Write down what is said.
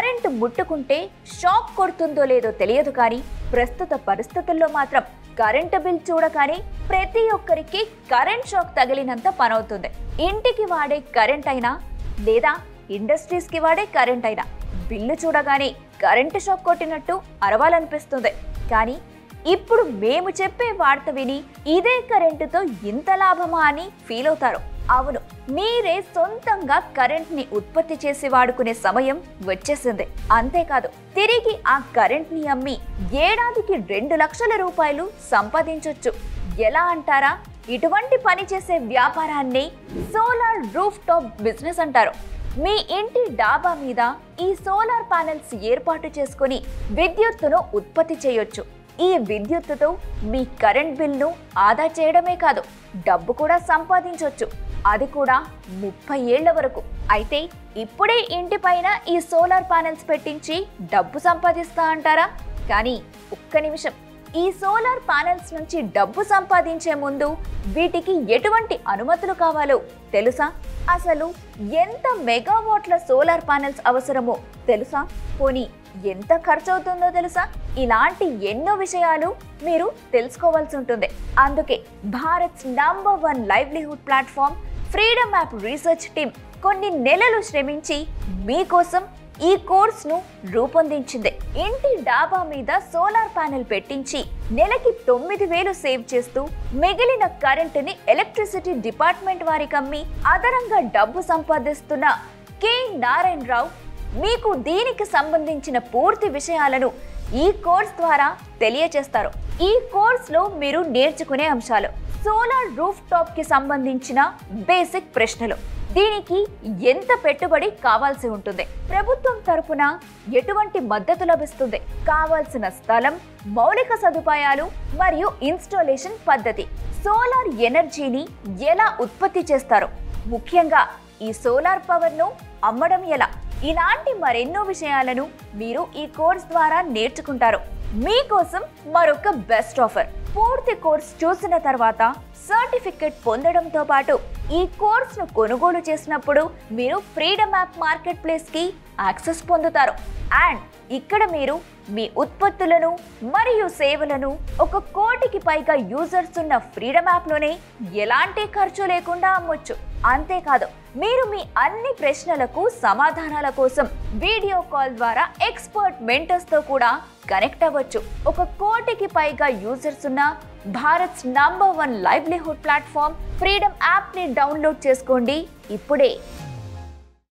current ముట్టుకుంటే shock కొడుతుందో లేదో తెలియదు కానీ ప్రస్తుత పరిస్థితుల్లో మాత్రం కరెంటు బిల్ చూడగానే ప్రతి ఒక్కరికి కరెంట్ షాక్ తగిలినంత పనవుతుంది ఇంటికి వాడే కరెంట్ అయినా లేదా ఇండస్ట్రీస్కి వాడే కరెంట్ అయినా బిల్లు చూడగానే కరెంటు షాక్ కొట్టినట్టు అరవాలనిపిస్తుంది కానీ ఇప్పుడు మేము చెప్పే వార్త విని ఇదే కరెంటుతో ఇంత లాభమా అని ఫీల్ అవుతారు అవును మీరే సొంతంగా కరెంట్ ని ఉత్పత్తి చేసి వాడుకునే సమయం వచ్చేసింది అంతేకాదు తిరిగి ఆ కరెంట్ ని అమ్మి ఏడాదికి రెండు లక్షల రూపాయలు సంపాదించొచ్చు ఎలా అంటారా ఇటువంటి పని చేసే వ్యాపారాన్ని సోలార్ రూఫ్ టాప్ బిజినెస్ అంటారు మీ ఇంటి డాబా మీద ఈ సోలార్ ప్యానెల్స్ ఏర్పాటు చేసుకుని విద్యుత్తును ఉత్పత్తి చేయొచ్చు ఈ విద్యుత్తుతో మీ కరెంట్ బిల్ను ఆదా చేయడమే కాదు డబ్బు కూడా సంపాదించొచ్చు అది కూడా ముప్పై ఏళ్ల వరకు అయితే ఇప్పుడే ఇంటిపైన ఈ సోలార్ ప్యానెల్స్ పెట్టించి డబ్బు సంపాదిస్తా అంటారా కానీ ఒక్క నిమిషం ఈ సోలార్ ప్యానెల్స్ నుంచి డబ్బు సంపాదించే ముందు వీటికి ఎటువంటి అనుమతులు కావాలో తెలుసా అసలు ఎంత మెగావాట్ల సోలార్ ప్యానెల్స్ అవసరమో తెలుసా పోనీ ఎంత ఖర్చు అవుతుందో తెలుసా ఇలాంటి ఎన్నో విషయాలు మీరు తెలుసుకోవాల్సి ఉంటుంది అందుకే Bharat number one livelihood platform freedom app research team కొన్ని నెలలు శ్రమించి మీకోసం ఈ కోర్స్ను రూపొందించింది ఇంటి డాబా మీద సోలార్ ప్యానెల్ పెట్టించి నెలకి తొమ్మిది వేలు సేవ్ చేస్తూ మిగిలిన కరెంటుని ఎలక్ట్రిసిటీ డిపార్ట్మెంట్ వారికి అమ్మి అదనంగా డబ్బు సంపాదిస్తున్న కె నారాయణరావు మీకు దీనికి సంబంధించిన పూర్తి విషయాలను ఈ కోర్స్ ద్వారా తెలియచేస్తారు ఈ కోర్సులో మీరు నేర్చుకునే అంశాలు సోలార్ రూఫ్ టాప్ కి సంబంధించిన బేసిక్ ప్రశ్నలు దీనికి ఎంత పెట్టుబడి కావాల్సి ఉంటుంది ప్రభుత్వం తరపున ఎటువంటి మద్దతు లభిస్తుంది కావాల్సిన స్థలం మౌలిక సదుపాయాలు మరియు ఇన్స్టాలేషన్ పద్ధతి సోలార్ ఎనర్జీని ఎలా ఉత్పత్తి చేస్తారు ముఖ్యంగా ఈ సోలార్ పవర్ను అమ్మడం ఎలా ఇలాంటి మరెన్నో విషయాలను మీరు ఈ కోర్స్ ద్వారా నేర్చుకుంటారు మీకోసం మరొక బెస్ట్ ఆఫర్ పూర్తి కోర్స్ చూసిన తర్వాత సర్టిఫికెట్ పొందడంతో పాటు ఈ కోర్సును కొనుగోలు చేసినప్పుడు మీరు ఫ్రీడమ్ యాప్ మార్కెట్ ప్లేస్ కి యాక్సెస్ పొందుతారు అండ్ ఇక్కడ మీరు మీ ఉత్పత్తులను మరియు సేవలను ఒక కోటికి పైగా యూజర్స్ ఉన్న ఫ్రీడమ్ యాప్లోనే ఎలాంటి ఖర్చు లేకుండా అమ్మొచ్చు అంతేకాదు మీరు మీ అన్ని ప్రశ్నలకు సమాధానాల కోసం వీడియో కాల్ ద్వారా ఎక్స్పర్ట్ మెంటర్స్ తో కూడా కనెక్ట్ అవ్వచ్చు ఒక కోటికి పైగా యూజర్స్ ఉన్న Bharat number one livelihood platform freedom app ని డౌన్లోడ్ చేసుకోండి ఇప్పుడే